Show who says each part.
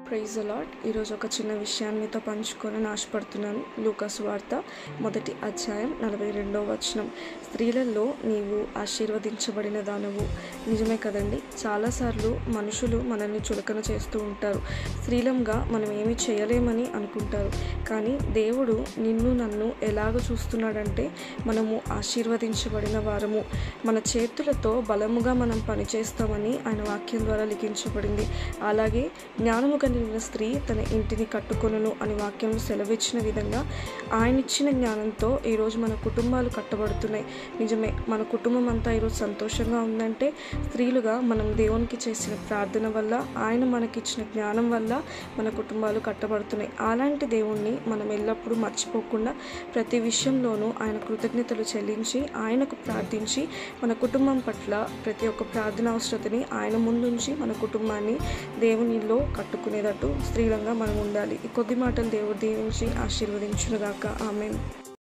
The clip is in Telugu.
Speaker 1: ప్రైజ్ అలాట్ ఈరోజు ఒక చిన్న విషయాన్ని మీతో పంచుకోవాలని ఆశపడుతున్నాను లూకాస్ వార్త మొదటి అధ్యాయం నలభై రెండవ వచనం స్త్రీలలో నీవు ఆశీర్వదించబడిన దానవు నిజమే కదండి చాలాసార్లు మనుషులు మనల్ని చులకన చేస్తూ ఉంటారు స్త్రీలంగా మనం ఏమి చేయలేమని అనుకుంటారు కానీ దేవుడు నిన్ను నన్ను ఎలాగ చూస్తున్నాడంటే మనము ఆశీర్వదించబడిన వారము మన చేతులతో బలముగా మనం పనిచేస్తామని ఆయన వాక్యం ద్వారా లిఖించబడింది అలాగే జ్ఞానము కలిగిన స్త్రీ తన ఇంటిని కట్టుకొనును అని వాక్యం సెలవిచ్చిన విధంగా ఆయన ఇచ్చిన జ్ఞానంతో ఈరోజు మన కుటుంబాలు కట్టబడుతున్నాయి నిజమే మన కుటుంబం అంతా ఈరోజు సంతోషంగా ఉందంటే స్త్రీలుగా మనం దేవునికి చేసిన ప్రార్థన వల్ల ఆయన మనకిచ్చిన జ్ఞానం వల్ల మన కుటుంబాలు కట్టబడుతున్నాయి అలాంటి దేవుణ్ణి మనం ఎల్లప్పుడూ మర్చిపోకుండా ప్రతి విషయంలోనూ ఆయన కృతజ్ఞతలు చెల్లించి ఆయనకు ప్రార్థించి మన కుటుంబం పట్ల ప్రతి ఒక్క ప్రార్థన అవసరతని ఆయన ముందుంచి మన కుటుంబాన్ని దేవునిలో కట్టుకునేటట్టు స్త్రీలంగా మనం ఉండాలి ఈ కొద్ది మాటలు దేవుడు దీవించి ఆశీర్వదించునుగాక ఆమె